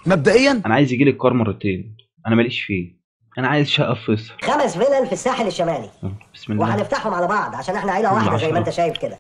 مبدئيا انا عايز يجي لي الكار مرتين انا ماليش فيه انا عايز شقه في فيصل خمس فيلل في الساحل الشمالي بسم الله وهنفتحهم على بعض عشان احنا عيله واحده زي ما انت شايف كده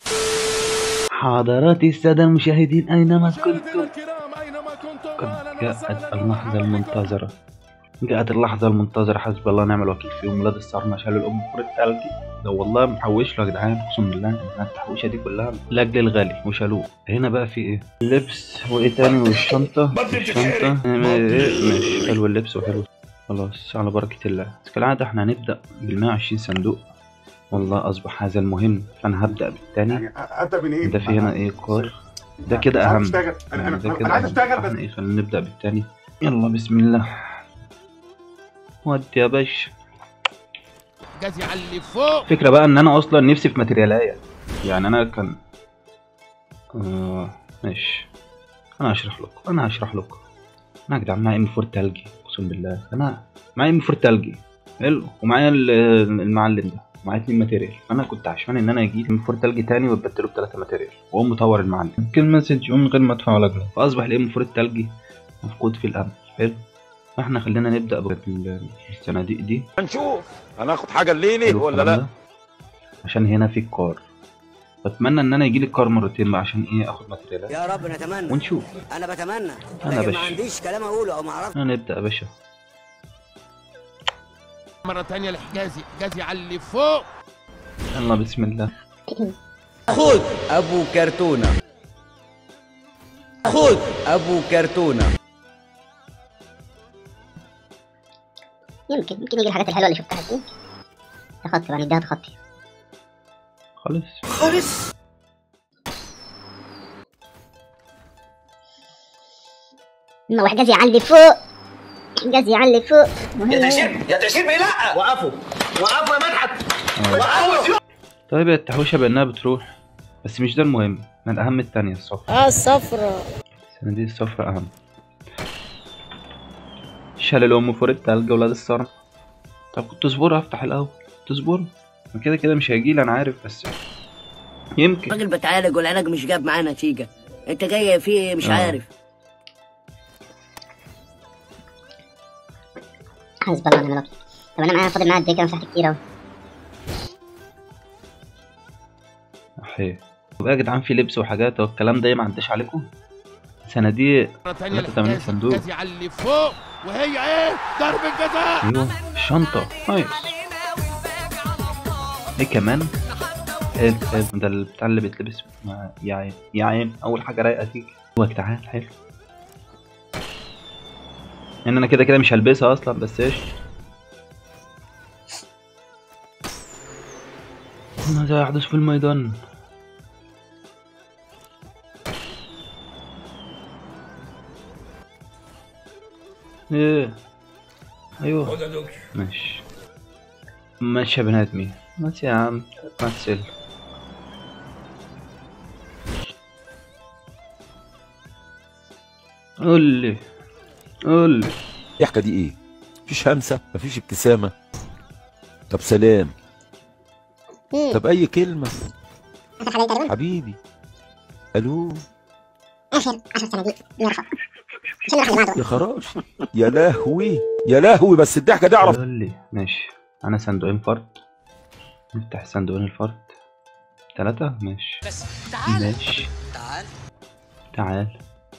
حضرات السادة المشاهدين أينما كنتم قد جاءت اللحظة المنتظرة جاءت اللحظة المنتظرة حسب الله ونعم الوكيل فيهم ولاد الصار ما شالوا الأم فور التلجي ده والله محوش له يا جدعان أقسم بالله إن التحويشة دي كلها لأجل الغالي وشالوه هنا بقى في إيه؟ اللبس وإيه تاني والشنطة الشنطة ماشي حلو اللبس وحلو خلاص على بركة الله بس كالعادة احنا هنبدأ بال 120 صندوق والله أصبح هذا المهم فأنا هبدأ بالتاني يعني ابدا من ايه؟ ده في هنا ايه كار ده كده عايز اهم اشتغل انا يعني انا ده انا كده عايز أهم. اشتغل بس فاحنا ايه خلينا نبدا بالتاني يلا بسم الله ودي يا باشا جازي على اللي فوق الفكره بقى ان انا اصلا نفسي في ماتريالايه يعني انا كان آه ماشي انا هشرح لكم انا هشرح لكم انا يا جدعان معايا ام 4 تلجي اقسم بالله انا معايا ام 4 تلجي حلو ومعايا ال- المعلم ده معايا اتنين ماتيريال فانا كنت عشان ان انا اجيب ام 4 تلجي تاني وابدله بثلاثه ماتيريال واقوم مطور المعلم كل مسج من غير ما ادفع ولا جنيه فاصبح الام 4 التلجي مفقود في الامل حلو فاحنا خلينا نبدا بالصناديق دي هنشوف هناخد حاجه الليلي حلو ولا الكلام لا ده. عشان هنا في الكار بتمنى ان انا يجي لي الكار مرتين بقى عشان ايه اخد ماتريالات يا رب نتمنى ونشوف انا بتمنى أنا لكن بش. ما عنديش كلام اقوله او ما اعرفش هنبدا يا باشا مرة تانية لحجازي حجازي على اللي فوق يلا بسم الله خذ ابو كرتونه خذ ابو كرتونه يمكن يمكن يجي الحاجات الحلوه اللي شفتها دي تخطي بقى نديها تخطي خالص اما وحجاز يعلي فوق حجاز يعلي فوق يا تشير يا تشير بيه لا وقفوا وقفوا يا مدحت وقفوا طيب يا التحويشه بانها بتروح بس مش ده المهم من الاهم التانية الصفرا اه الصفرة الصناديق الصفرا اهم شال الام فوق التلج ولاد الصرم طب كنت تصبروا افتح الاول تصبروا ما كده كده مش هيجيلي انا عارف بس يمكن الراجل بتعالج والعلاج مش جاب معاه نتيجه انت جاي في ايه مش آه. عارف حسب الله ونعم الوكيل طب انا معايا فاضل معايا قد ايه كده مساحه كتير اهو احيه طب يا جدعان في لبس وحاجات والكلام ده إيه ما عداش عليكم صناديق مرة تانية 83 لحجازي صندوق. حجازي على اللي فوق وهي ايه ضرب الجزاء ايوه الشنطة نايس ايه كمان حلو حلو ده البتاع اللي بيتلبس مع- يا عين يا عين اول حاجة رايقة تيجي هو يا جدعان حلو ان انا كده كده مش هلبسها اصلا بس ايش ماذا يحدث في الميدان ايه ايوه ماشي ماشي يا بني ادمين ماشي يا عم مثل قول لي قول لي الضحكه دي ايه مفيش همسه مفيش ابتسامه طب سلام مم. طب اي كلمه اخر حاجه تقريبا حبيبي الو اخر 10 صناديق نرفع عشان نروح اللي بعده يا خراشي يا لهوي يا لهوي بس الضحكه دي اعرف قول لي ماشي انا صندوقين فرد نفتح صندوقين الفرد ثلاثة ماشي ماشي تعال تعال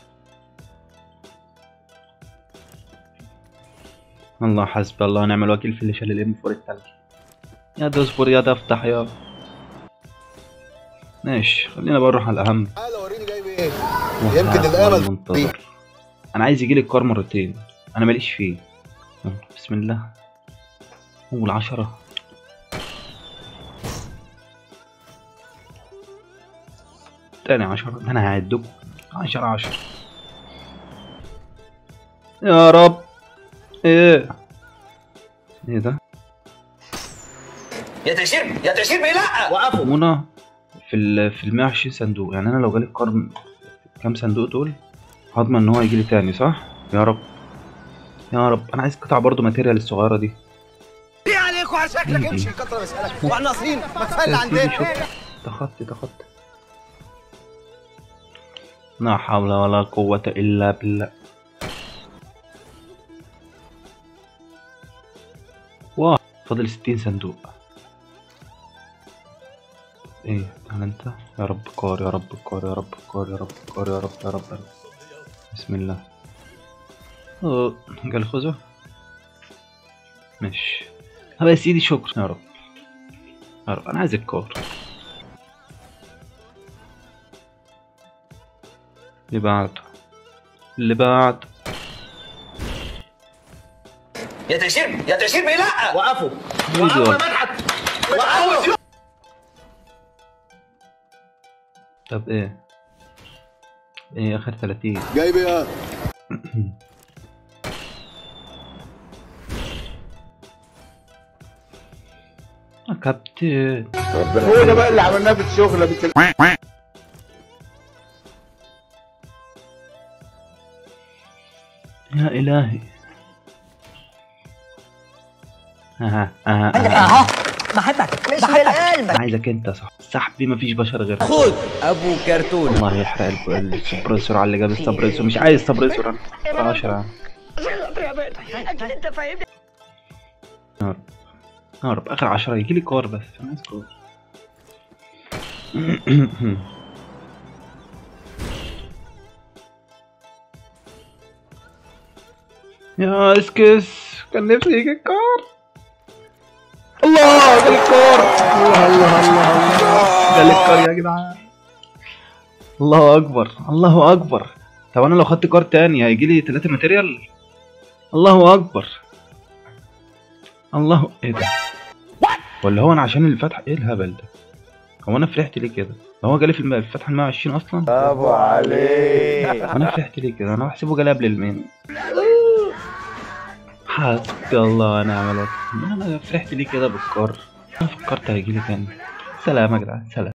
الله حسب الله ونعم الوكيل في اللي شال الام فور التلج يا ده اصبر يا ده افتح يا ماشي خلينا بقى نروح على الاهم تعالى وريني جايب ايه يمكن الأمل المنتظر انا عايز يجيلي الكار مرتين انا ماليش فيه يلا، بسم الله اول عشرة تاني عشرة ده انا هعدكم عشرة عشرة يا رب ايه ايه ده يا تشير يا تشير بيه لا وقفوا منى في ال في ال 120 صندوق يعني انا لو جالي القرن كام صندوق دول هضمن ان هو يجيلي تاني صح يا رب يا رب انا عايز قطع برضو ماتيريال الصغيره دي ايه عليك وعلى شكلك امشي كتر مسألك واحنا ناصرين ما كفايه اللي تنفيذي عندنا شكرا تخطي تخطي لا حول ولا قوة إلا بالله واه فاضل ستين صندوق ايه تعال انت يا رب كار يا رب كار يا رب كار يا رب كار يا رب يا رب, يا رب. بسم الله اه قال خذه ماشي هذا يا سيدي شكرا يا رب يا رب انا عايز الكار اللي بعده اللي بعد يا تأشير يا تأشير بيه لا وقفوا وقفوا يا مدحت وقفوا طب ايه ايه اخر 30 جايب ايه يا كابتن هو ده بقى اللي عملناه في الشغله بنت يا الهي اها اها اهو بحبك مش من قلبك انا عايزك انت صح صاحبي مفيش بشر غيرك خد ابو كرتون الله يحرق الب- السبريسور على اللي جاب السبريسور مش عايز سبريسور انا 10 اكيد انت فاهمني يا رب يا رب اخر 10 يجي لي كور بس انا عايز كور يا اسكس كان نفسي يجي الكور الله جالي الكور الله الله الله الله جالي الكور يا جدعان الله اكبر الله اكبر طب انا لو خدت كور تاني هيجي لي 3 ماتيريال الله اكبر الله ايه ده ولا هو انا عشان الفتح ايه الهبل ده هو انا فرحت ليه كده هو جالي في الم- الفتحه ال 120 اصلا ابو علي انا فرحت ليه كده انا بحسبه جالي قبل المين حسبي الله ونعم الوكيل انا فرحت ليه كده بالكار انا فكرت هيجيلي تاني سلام يا جدعان سلام